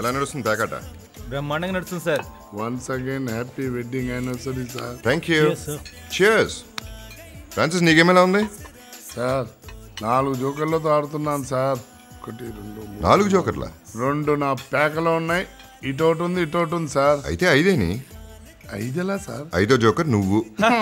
ఎలా నడుస్తుంది ప్యాకట బ్రహ్మాండంగా నడుస్తుంది sir once again happy wedding anniversary sir thank you cheers Francis నీకేమెలా ఉంది సార్ నాలుగు జోకర్లతో ఆడుతున్నాను సార్ ఒకటి రెండు మూడు. నాలుగు జోకర్లా రెండు నా ప్యాకలో ఉన్నాయి ఇటోటి ఉంది ఇటోటి ఉంది సార్ అయితే ఐదేని ఐదెలా సార్ ఐదో జోకర్ నువ్వు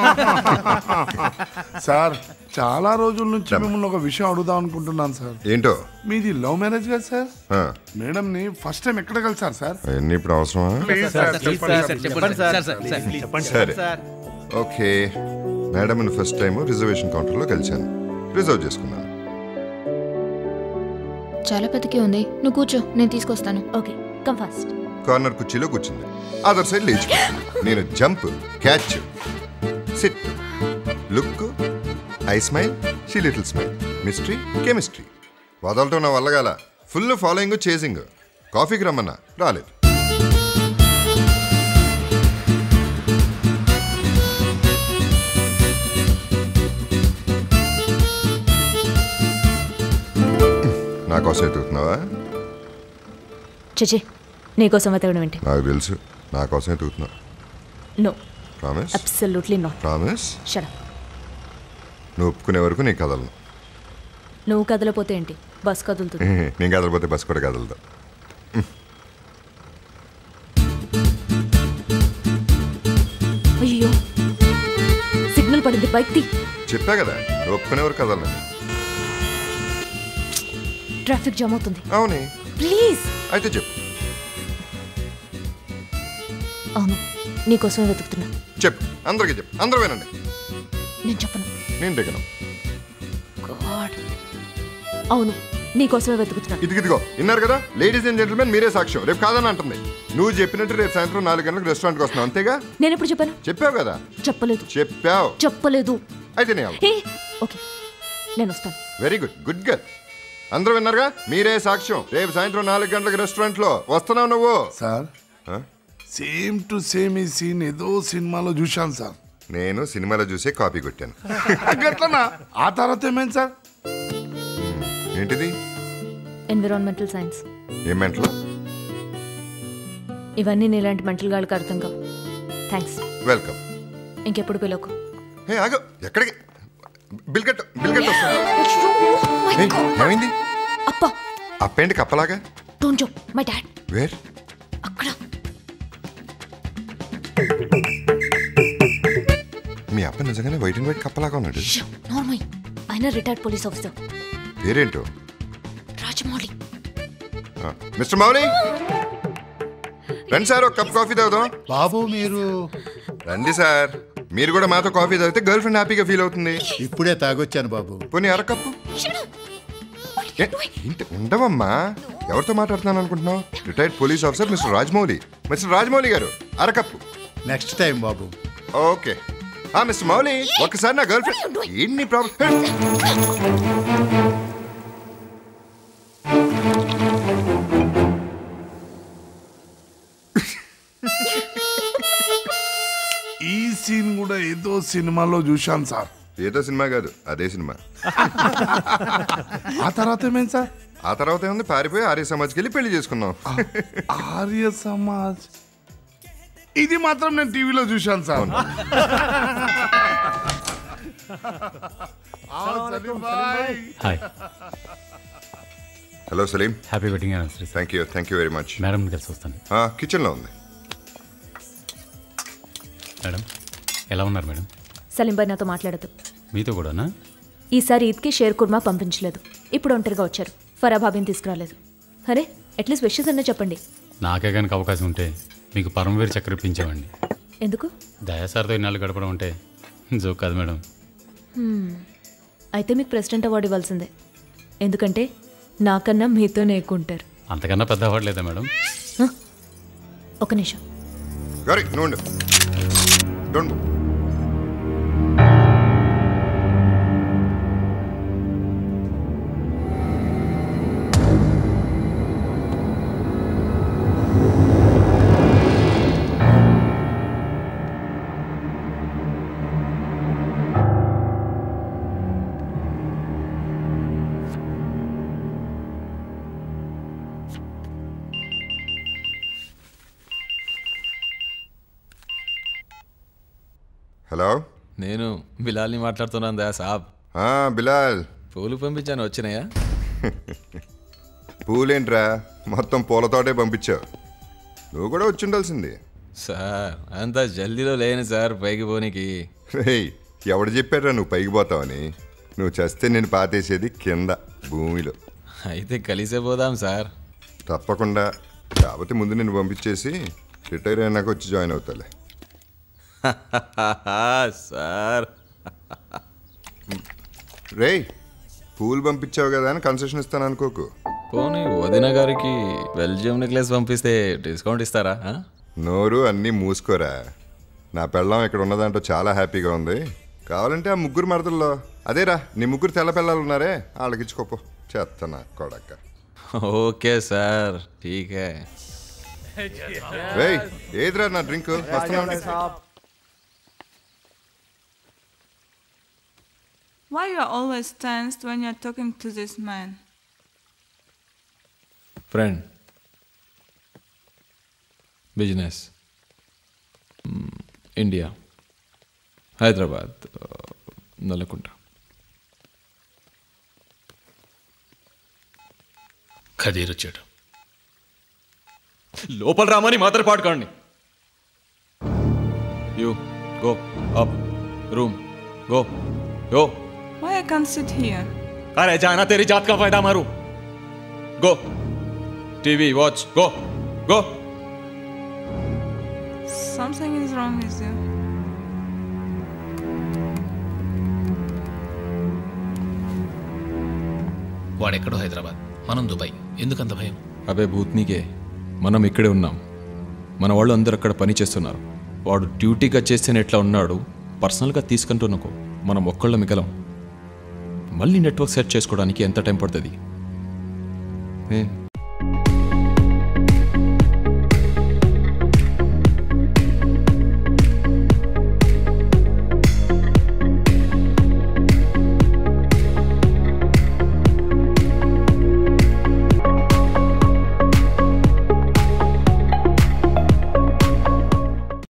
సార్ చాలా రోజుల నుంచి మిమ్మల్ని ఒక విషయం అడుగుదాం అనుకుంటున్నాను సార్ ఏంటో మీది లవ్ మ్యారేజ్ కదా సార్ ఆ, మేడం ని ఫస్ట్ టైం ఎక్కడ కలిసారు సార్ అవన్నీ ఇప్పుడు అవసరమా ప్లీజ్ సార్ చెప్పండి సార్. చెప్పండి సార్ సరే okay madam first time reservation కౌంటర్లో కలిశాను రిజర్వ్ చేసుకున్నాను చాలా పెద్దకే ఉంది నువ్వు కూర్చో నేను తీసుకొస్తాను ఓకే కమ్ ఫాస్ట్ కార్నర్ కుర్చీలో కూర్చుంది అదర్ సైడ్ లేచి నేను jump catch sit look I smile she little smile mystery chemistry వదలటం నా వల్ల గాల ఫుల్ ఫాలోయింగ్ చేసింగ్ కాఫీకి రమ్మన్నా రాలేదు నా కోసం ఎదుగుతున్నావా చచే నీకోసం వెతకడం ఏంటి నాకు తెలుసు నా కోసం ఎదుగుతున్నావు no promise absolutely not promise షడ నువ్వు ఒప్పుకునే వరకు నీకు కదలను నువ్వు కదలపోతే ఏంటి బస్ కదులుతుంది నేను కదలపోతే బస్ కూడా కదలదు అయ్యో సిగ్నల్ పడింది బైక్ తీ చెప్పా కదా నువ్వు ఒప్పుకునే వరకు కదలను ట్రాఫిక్ జామ్ అవుతుంది అవునే ప్లీజ్ అయితే చెప్పు అవును నీకోసమే వెతుకుతున్నా చెప్పు అందరికీ చెప్పు అందరూ వినండి నేను చెప్పను నేను దిగను గాడ్ అవును నీకోసమే వెతుకుతున్నా ఇదిగిదిగో విన్నారు కదా లేడీస్ అండ్ జెంటిల్మెన్ మీరే సాక్ష్యం రేపు కాదని అంటుంది నువ్వు చెప్పినట్టు రేపు సాయంత్రం నాలుగు గంటలకు రెస్టారెంట్కి వస్తున్నావు అంతేగా నేను ఎప్పుడు చెప్పాను చెప్పావు కదా చెప్పలేదు చెప్పావు చెప్పలేదు అయితే నేను హే ఓకే నేను వస్తాను వెరీ గుడ్ గుడ్ గర్ అందరూ విన్నారుగా మీరే సాక్ష్యం రేపు సాయంత్రం నాలుగు గంటలకు రెస్టారెంట్లో వస్తున్నావు నువ్వు సార్ ఆ? సేమ్ టు సేమ్ ఈ సీన్ ఏదో సినిమాలో చూశాను సార్ నేను సినిమాలో చూసే కాపీ కొట్టాను అట్లనా ఆ తర్వాత ఏమైంది సార్ ఏంటిది ఎన్విరాన్మెంటల్ సైన్స్ ఏం మెంటలో ఇవన్నీ నీలాంటి మెంటల్ గాళ్ళకి అర్థం కావు థ్యాంక్స్ వెల్కమ్ ఇంకెప్పుడు పిలకు హే ఆగు ఎక్కడికి బిల్ కట్టు బిల్ కట్టు హే, ఏమైంది అప్ప అప్పేంటి కప్పలాగా don't joke my dad where అక్కడ మీ అప్ప నిజంగానే వైట్ అండ్ వైట్ కప్పలాగా ఉన్నాడు నార్మల్ ఆయన రిటైర్డ్ పోలీస్ ఆఫీసర్ పేరేంటో రాజమౌళి ఆ, మిస్టర్ మౌలి రండి సార్ ఒక కప్ కాఫీ తాగుదాం బాబు మీరు రండి సార్ మీరు కూడా మాతో కాఫీ తాగితే గర్ల్ ఫ్రెండ్ హ్యాపీగా ఫీల్ అవుతుంది ఇప్పుడే తాగొచ్చాను బాబు పోనీ అరకప్పు ఏ, ఇంత ఉండవమ్మా ఎవరితో మాట్లాడుతున్నాను అనుకుంటున్నావు retired police officer mister Rajamouli mister Rajamouli గారు అరకప్పు నెక్స్ట్ టైం బాబు ఓకే ఆ మిస్టర్ మౌలి ఒక్కసారి నా గర్ల్ ఫ్రెండ్ ఎన్ని ప్రాబ్లం ఈ సీన్ కూడా ఏదో సినిమాలో చూశాను సార్ ఏదో సినిమా కాదు అదే సినిమా ఆ తర్వాత ఏమైంది సార్ ఆ తర్వాత ఏముంది పారిపోయి ఆర్య సమాజ్కి వెళ్ళి పెళ్లి చేసుకున్నాం ఆర్య సమాజ్ ఇది మాత్రం నేను టీవీలో చూశాను సార్ ఆ, సలీం భాయ్. Hi hello Salim happy wedding anniversary thank you thank you very much madam కలిసి వస్తాను కిచెన్లో ఉంది మేడం ఎలా ఉన్నారు మేడం సలీం భాయ్ నాతో మాట్లాడదు మీతో కూడానా ఈసారి ఈద్కి షేర్ కుర్మా పంపించలేదు ఇప్పుడు ఒంటరిగా వచ్చారు ఫరాబాబీని తీసుకురాలేదు అరే అట్లీస్ట్ విషెస్ అన్న చెప్పండి నాకే కనుక అవకాశం ఉంటే మీకు పరమవీర చక్ర ఇప్పించేవాడిని ఎందుకు దయాసార్తో ఇన్నాళ్ళు గడపడం అంటే జోక్ కాదు మేడం అయితే మీకు ప్రెసిడెంట్ అవార్డు ఇవ్వాల్సిందే ఎందుకంటే నాకన్నా మీతోనే ఎక్కువ ఉంటారు అంతకన్నా పెద్ద అవార్డు లేదా మేడం ఒక నిమిషం గౌరీ నువ్వు ఉండు. Don't move. హలో నేను బిలాల్ని మాట్లాడుతున్నాను దా సాబ్ ఆ, బిలాల్ పూలు పంపించాను వచ్చినాయా పూలేంట్రా మొత్తం పూలతోటే పంపించావు నువ్వు కూడా వచ్చి ఉండాల్సింది సార్ అంత జల్దీలో లేను సార్ పైకి పోనీకి రేయ్ ఎవడు చెప్పాడ్రా నువ్వు పైకి పోతావని నువ్వు చస్తే నేను పాతేసేది కింద భూమిలో అయితే కలిసే పోదాం సార్ తప్పకుండా కాకపోతే ముందు నేను పంపించేసి రిటైర్ అయినాక వచ్చి జాయిన్ అవుతాలే సార్ రేయ్ పూలు పంపించావు కదా అని కన్సెషన్ ఇస్తాను అనుకోకు పోనీ వదిన గారికి బెల్జియం నెక్లెస్ పంపిస్తే డిస్కౌంట్ ఇస్తారా ఆ? నోరు అన్నీ మూసుకోరా నా పెళ్ళం ఇక్కడ ఉన్నదంటూ చాలా హ్యాపీగా ఉంది కావాలంటే ఆ ముగ్గురు మరదల్లో అదేరా నీ ముగ్గురు తెల్ల పిల్లలు ఉన్నారే వాళ్ళకి ఇచ్చుకోపో చేస్తానా కొడక్క ఓకే సార్ ఠీకే రేయ్ ఏదిరా నా డ్రింక్ వస్తున్నా Why you are always tensed when you're talking to this man? Friend business India Hyderabad Nallakunta Khadeer వచ్చాడు లోపల రామని మాత్రం పాడుకోండి you go up room go go Why I can't sit here? अरे जाना तेरी जात का फायदा मारू go TV watch go go Something is wrong with you. వాడెక్కడో హైదరాబాద్ మనం దుబాయ్ ఎందుకంత భయం అబే భూత్నీకే మనం ఇక్కడే ఉన్నాం మన వాళ్ళు అందరు అక్కడ పని చేస్తున్నారు వాడు డ్యూటీగా చేస్తేనే ఎట్లా ఉన్నాడు పర్సనల్గా తీసుకుంటున్నకో మనం ఒక్కళ్ళ మిగలం మళ్ళీ నెట్వర్క్ సెట్ చేసుకోవడానికి ఎంత టైం పడుతుంది ఏ